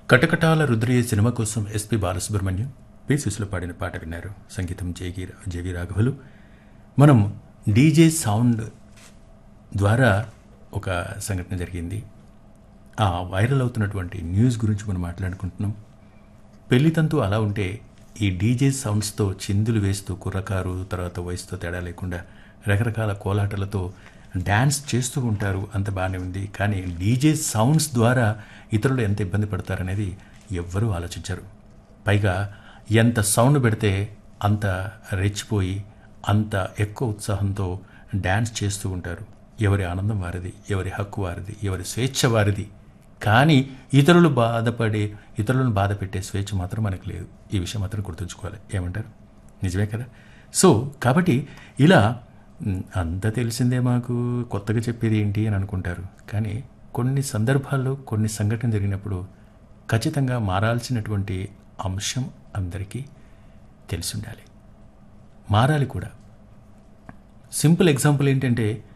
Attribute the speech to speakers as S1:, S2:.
S1: కటకటాల రుద్రయ్య సినిమా కోసం ఎస్పి బాలసుబ్రహ్మణ్యం పి సుశీల పాడిన పాట విన్నారు సంగీతం జేగి జేవి రాఘవులు మనం డీజే సౌండ్ ద్వారా ఒక సంఘటన జరిగింది ఆ వైరల్ అవుతున్నటువంటి న్యూస్ గురించి మనం మాట్లాడుకుంటున్నాం పెళ్లితంతు అలా ఉంటే ఈ డీజే సౌండ్స్తో చిందులు వేస్తూ కుర్రకారు తర్వాత వయసుతో తేడా లేకుండా రకరకాల కోలాటలతో డ్యాన్స్ చేస్తూ ఉంటారు అంత బాగానే ఉంది కానీ డీజే సౌండ్స్ ద్వారా ఇతరులు ఎంత ఇబ్బంది పడతారనేది ఎవ్వరూ ఆలోచించరు పైగా ఎంత సౌండ్ పెడితే అంత రెచ్చిపోయి అంత ఎక్కువ ఉత్సాహంతో డ్యాన్స్ చేస్తూ ఉంటారు ఎవరి ఆనందం వారిది ఎవరి హక్కు వారిది ఎవరి స్వేచ్ఛ వారిది కానీ ఇతరులు బాధపడే ఇతరులను బాధ పెట్టే స్వేచ్ఛ మాత్రం మనకు లేదు ఈ విషయం మాత్రం గుర్తుంచుకోవాలి ఏమంటారు నిజమే కదా సో కాబట్టి ఇలా మ్, అంతా తెలిసిందే మాకు కొత్తగా చెప్పేది ఏంటి అని అనుకుంటారు కానీ కొన్ని సందర్భాల్లో కొన్ని సంఘటన జరిగినప్పుడు ఖచ్చితంగా మారాల్సినటువంటి అంశం అందరికీ తెలిసి ఉండాలి మారాలి కూడా సింపుల్ ఎగ్జాంపుల్ ఏంటంటే